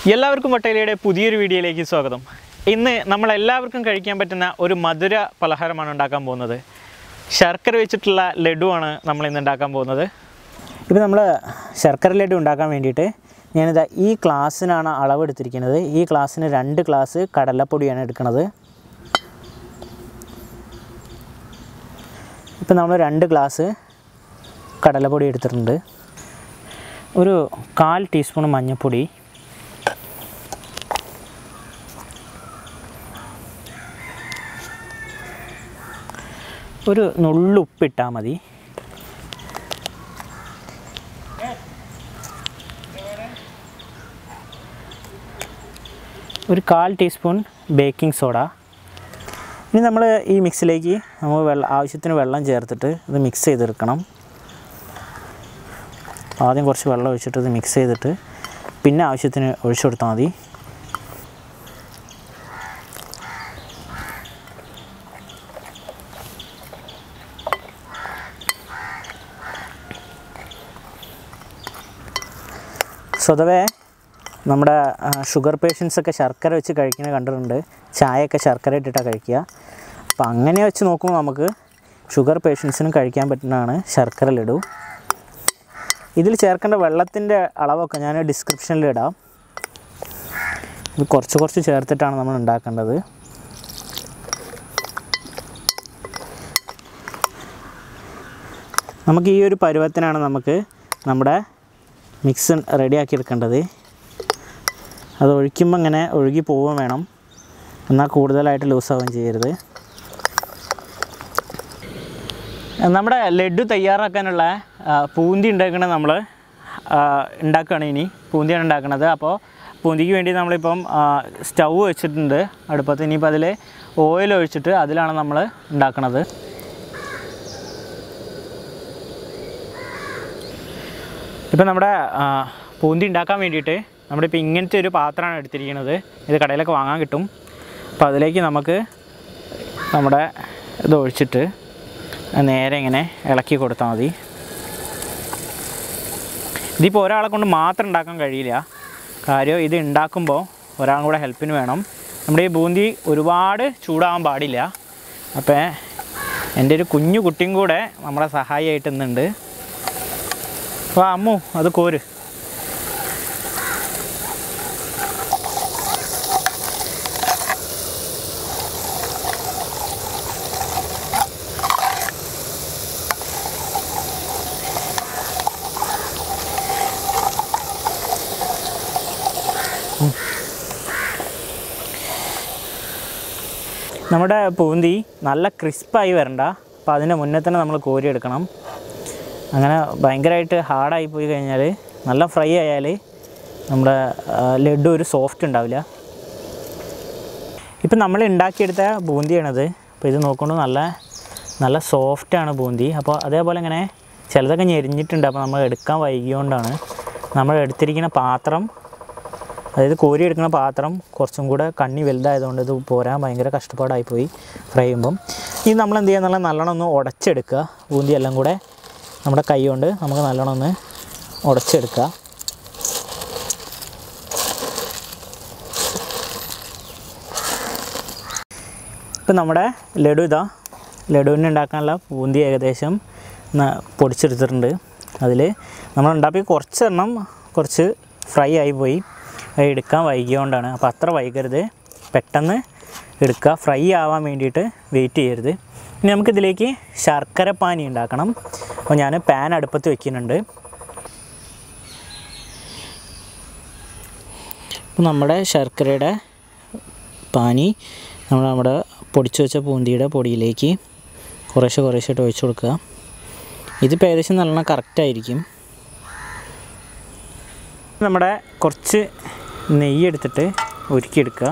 എല്ലാവർക്കും വട്ടയിലയുടെ പുതിയൊരു വീഡിയോയിലേക്ക് സ്വാഗതം ഇന്ന് നമ്മൾ എല്ലാവർക്കും കഴിക്കാൻ പറ്റുന്ന ഒരു മധുര പലഹാരമാണ് ഉണ്ടാക്കാൻ പോകുന്നത് ശർക്കര വെച്ചിട്ടുള്ള ലഡുവാണ് നമ്മൾ ഇന്ന് ഉണ്ടാക്കാൻ പോകുന്നത് ഇപ്പോൾ നമ്മൾ ശർക്കര ലഡു ഉണ്ടാക്കാൻ വേണ്ടിയിട്ട് ഞാനിതാ ഈ ഗ്ലാസ്സിനാണ് അളവ് എടുത്തിരിക്കുന്നത് ഈ ഗ്ലാസ്സിന് രണ്ട് ഗ്ലാസ് കടലപ്പൊടിയാണ് എടുക്കുന്നത് ഇപ്പം നമ്മൾ രണ്ട് ഗ്ലാസ് കടലപ്പൊടി എടുത്തിട്ടുണ്ട് ഒരു കാൽ ടീസ്പൂൺ മഞ്ഞൾപ്പൊടി ഒരു നുള്ളുപ്പിട്ടാൽ മതി ഒരു കാൽ ടീസ്പൂൺ ബേക്കിംഗ് സോഡ ഇനി നമ്മൾ ഈ മിക്സിലേക്ക് നമ്മൾ വെള്ളം ആവശ്യത്തിന് വെള്ളം ചേർത്തിട്ട് ഇത് മിക്സ് ചെയ്തെടുക്കണം ആദ്യം കുറച്ച് വെള്ളം ഒഴിച്ചിട്ട് ഇത് മിക്സ് ചെയ്തിട്ട് പിന്നെ ആവശ്യത്തിന് ഒഴിച്ചു കൊടുത്താൽ മതി സ്വതവേ നമ്മുടെ ആ, ഷുഗർ പേഷ്യൻസ് ഒക്കെ ശർക്കര വെച്ച് കഴിക്കുന്നത് കണ്ടിട്ടുണ്ട് ചായയൊക്കെ ശർക്കര ഇട്ടിട്ടാണ് കഴിക്കുക അപ്പം അങ്ങനെ വെച്ച് നോക്കുമ്പോൾ നമുക്ക് ഷുഗർ പേഷ്യൻസിനും കഴിക്കാൻ പറ്റുന്നതാണ് ശർക്കര ലഡു ഇതിൽ ചേർക്കേണ്ട വെള്ളത്തിൻ്റെ അളവൊക്കെ ഞാൻ ഡിസ്ക്രിപ്ഷനിൽ ഇടാം ഇത് കുറച്ച് കുറച്ച് ചേർത്തിട്ടാണ് നമ്മൾ ഉണ്ടാക്കേണ്ടത് നമുക്ക് ഈ ഒരു പരുവത്തിനാണ് നമുക്ക് നമ്മുടെ മിക്സ് റെഡിയാക്കി എടുക്കേണ്ടത് അത് ഒഴിക്കുമ്പോൾ ഇങ്ങനെ ഒഴുകി പോവുകയും വേണം എന്നാൽ കൂടുതലായിട്ട് ലൂസാവുകയും ചെയ്യരുത് നമ്മുടെ ലഡു തയ്യാറാക്കാനുള്ള ആ, പൂന്തി ഉണ്ടാക്കണത് നമ്മൾ ഉണ്ടാക്കുകയാണ് ഇനി പൂന്തിയാണ് ഉണ്ടാക്കുന്നത് അപ്പോൾ പൂന്തിക്ക് വേണ്ടി നമ്മളിപ്പം സ്റ്റൗ വെച്ചിട്ടുണ്ട് അടുപ്പത്ത് ഇനിയിപ്പോൾ അതിൽ ഓയിൽ ഒഴിച്ചിട്ട് അതിലാണ് നമ്മൾ ഉണ്ടാക്കുന്നത് ഇപ്പം നമ്മുടെ ആ, പൂന്തി ഉണ്ടാക്കാൻ വേണ്ടിയിട്ട് നമ്മളിപ്പോൾ ഇങ്ങനത്തെ ഒരു പാത്രമാണ് എടുത്തിരിക്കുന്നത് ഇത് കടയിലൊക്കെ വാങ്ങാൻ കിട്ടും അപ്പോൾ അതിലേക്ക് നമുക്ക് നമ്മുടെ ഇത് ഒഴിച്ചിട്ട് നേരെ ഇങ്ങനെ ഇളക്കി കൊടുത്താൽ മതി ഇതിപ്പോൾ ഒരാളെ കൊണ്ട് മാത്രം ഉണ്ടാക്കാൻ കഴിയില്ല കാര്യം ഇത് ഉണ്ടാക്കുമ്പോൾ ഒരാളും കൂടെ ഹെൽപ്പിന് വേണം നമ്മുടെ ഈ ബൂന്തി ഒരുപാട് ചൂടാവാൻ പാടില്ല അപ്പോൾ എൻ്റെ ഒരു കുഞ്ഞു കുട്ടിയും കൂടെ നമ്മളെ സഹായിയായിട്ട് ഇന്നുണ്ട് അപ്പോൾ അമ്മു അത് കോര് നമ്മുടെ പൂന്തി നല്ല ക്രിസ്പായി വരണ്ട അപ്പോൾ അതിൻ്റെ മുന്നേ തന്നെ നമ്മൾ കോരിയെടുക്കണം അങ്ങനെ ഭയങ്കരമായിട്ട് ഹാർഡായി പോയി കഴിഞ്ഞാൽ നല്ല ഫ്രൈ ആയാൽ നമ്മുടെ ആ, ലഡു ഒരു സോഫ്റ്റ് ഉണ്ടാവില്ല ഇപ്പം നമ്മൾ ഉണ്ടാക്കിയെടുത്ത ബൂന്തിയാണിത് അപ്പോൾ ഇത് നോക്കുമ്പോൾ നല്ല നല്ല സോഫ്റ്റാണ് ബൂന്തി അപ്പോൾ അതേപോലെ ഇങ്ങനെ ചിലതൊക്കെ ഞെരിഞ്ഞിട്ടുണ്ട് അപ്പോൾ നമ്മൾ എടുക്കാൻ വൈകിയോണ്ടാണ് നമ്മൾ എടുത്തിരിക്കുന്ന പാത്രം അതായത് കോരി എടുക്കുന്ന പാത്രം കുറച്ചും കൂടെ കണ്ണി വലുതായതുകൊണ്ട് ഇത് പോരാൻ ഭയങ്കര കഷ്ടപ്പാടായിപ്പോയി ഫ്രൈ ചെയ്യുമ്പം ഇത് നമ്മൾ എന്ത് ചെയ്യുക എന്നുള്ള നല്ലോണം ഒന്ന് ഉടച്ചെടുക്കുക ബൂന്തി എല്ലാം കൂടെ നമ്മുടെ കൈ കൊണ്ട് നമുക്ക് നല്ലോണം ഒന്ന് ഉടച്ചെടുക്കുക ഇപ്പം നമ്മുടെ ലഡു ഇതാ ലഡുവിന് ഉണ്ടാക്കാനുള്ള ബൂന്തി ഏകദേശം ന- പൊടിച്ചെടുത്തിട്ടുണ്ട് അതിൽ നമ്മൾ ഉണ്ടാക്കി കുറച്ചെണ്ണം കുറച്ച് ഫ്രൈ ആയി പോയി അത് എടുക്കാൻ വൈകിയോണ്ടാണ് അപ്പോൾ അത്ര വൈകരുത് പെട്ടെന്ന് എടുക്കുക ഫ്രൈ ആവാൻ വേണ്ടിയിട്ട് വെയിറ്റ് ചെയ്യരുത് ഇനി നമുക്കിതിലേക്ക് ശർക്കര പാനി ഉണ്ടാക്കണം അപ്പോൾ ഞാൻ പാൻ അടുപ്പത്ത് വെക്കുന്നുണ്ട് അപ്പോൾ നമ്മുടെ ശർക്കരയുടെ പാനി നമ്മൾ നമ്മുടെ പൊടിച്ചു വെച്ച പൂന്തിയുടെ പൊടിയിലേക്ക് കുറേശ്ശെ കുറേശ്ശായിട്ട് ഒഴിച്ചു കൊടുക്കുക ഇതിപ്പോൾ ഏകദേശം നല്ലോണം കറക്റ്റായിരിക്കും നമ്മുടെ കുറച്ച് നെയ്യ് എടുത്തിട്ട് ഉരുക്കിയെടുക്കുക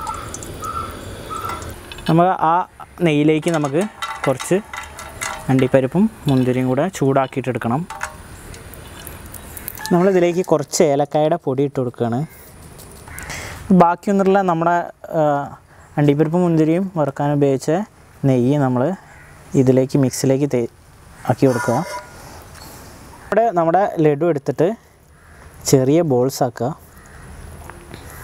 നമ്മൾ ആ നെയ്യിലേക്ക് നമുക്ക് കുറച്ച് അണ്ടിപ്പരിപ്പും മുന്തിരിയും കൂടെ ചൂടാക്കിയിട്ടെടുക്കണം നമ്മളിതിലേക്ക് കുറച്ച് ഏലക്കായുടെ പൊടി ഇട്ട് കൊടുക്കുകയാണ് ബാക്കിയൊന്നുള്ള നമ്മുടെ ആ, അണ്ടിപ്പരിപ്പും മുന്തിരിയും വറുക്കാൻ ഉപയോഗിച്ച നെയ്യ് നമ്മൾ ഇതിലേക്ക് മിക്സിലേക്ക് തേ ആക്കി കൊടുക്കുക ഇവിടെ നമ്മുടെ ലഡു എടുത്തിട്ട് ചെറിയ ബോൾസ് ആക്കുക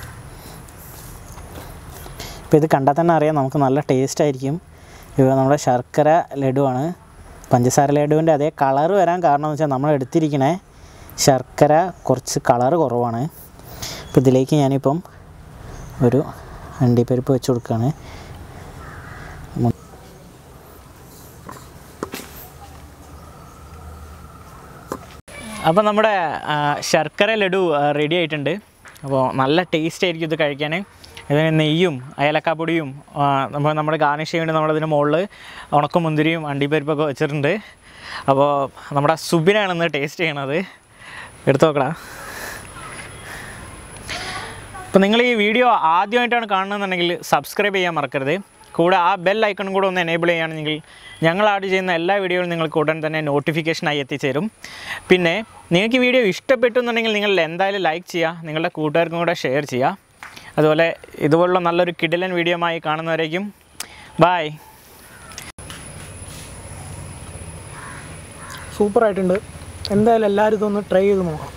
അപ്പോൾ ഇത് കണ്ടാൽ തന്നെ അറിയാം നമുക്ക് നല്ല ടേസ്റ്റ് ആയിരിക്കും ഇത് നമ്മുടെ ശർക്കര ലഡുവാണ് പഞ്ചസാര ലഡുവിൻ്റെ അതേ കളറ് വരാൻ കാരണം എന്ന് വെച്ചാൽ നമ്മൾ എടുത്തിരിക്കണേ ശർക്കര കുറച്ച് കളറ് കുറവാണ് അപ്പോൾ ഇതിലേക്ക് ഞാനിപ്പം ഒരു അണ്ടിപ്പരിപ്പ് വെച്ച് കൊടുക്കുകയാണ് അപ്പോൾ നമ്മുടെ ആ, ശർക്കര ലഡു റെഡി ആയിട്ടുണ്ട് അപ്പോൾ നല്ല ടേസ്റ്റ് ആയിരിക്കും ഇത് കഴിക്കാൻ ഇതിന് നെയ്യും അയലക്കാപ്പൊടിയും ആ, നമ്മൾ നമ്മുടെ ഗാർണിഷ് ചെയ്യേണ്ടി നമ്മളതിന് മുകളിൽ ഉണക്കമുന്തിരിയും അണ്ടിപ്പരിപ്പൊക്കെ വെച്ചിട്ടുണ്ട് അപ്പോൾ നമ്മുടെ സുബിനാണ് ഇന്ന് ടേസ്റ്റ് ചെയ്യണത് എടുത്തു നോക്കടാ അപ്പോൾ നിങ്ങൾ ഈ വീഡിയോ ആദ്യമായിട്ടാണ് കാണുന്നതെന്നുണ്ടെങ്കിൽ സബ്സ്ക്രൈബ് ചെയ്യാൻ മറക്കരുത് കൂടെ ആ ബെൽ ഐക്കണും കൂടെ ഒന്ന് എനേബിൾ ചെയ്യുകയാണെങ്കിൽ ഞങ്ങൾ ആഡ് ചെയ്യുന്ന എല്ലാ വീഡിയോകളും നിങ്ങൾക്ക് ഉടൻ തന്നെ നോട്ടിഫിക്കേഷനായി എത്തിച്ചേരും പിന്നെ നിങ്ങൾക്ക് ഈ വീഡിയോ ഇഷ്ടപ്പെട്ടു എന്നുണ്ടെങ്കിൽ നിങ്ങൾ എന്തായാലും ലൈക്ക് ചെയ്യുക നിങ്ങളുടെ കൂട്ടുകാർക്കും കൂടെ ഷെയർ ചെയ്യുക അതുപോലെ ഇതുപോലുള്ള നല്ലൊരു കിടിലൻ വീഡിയോമായി കാണുന്നവരേക്കും ബായ് സൂപ്പറായിട്ടുണ്ട് എന്തായാലും എല്ലാവരും ഇതൊന്ന് ട്രൈ ചെയ്ത് നോക്കാം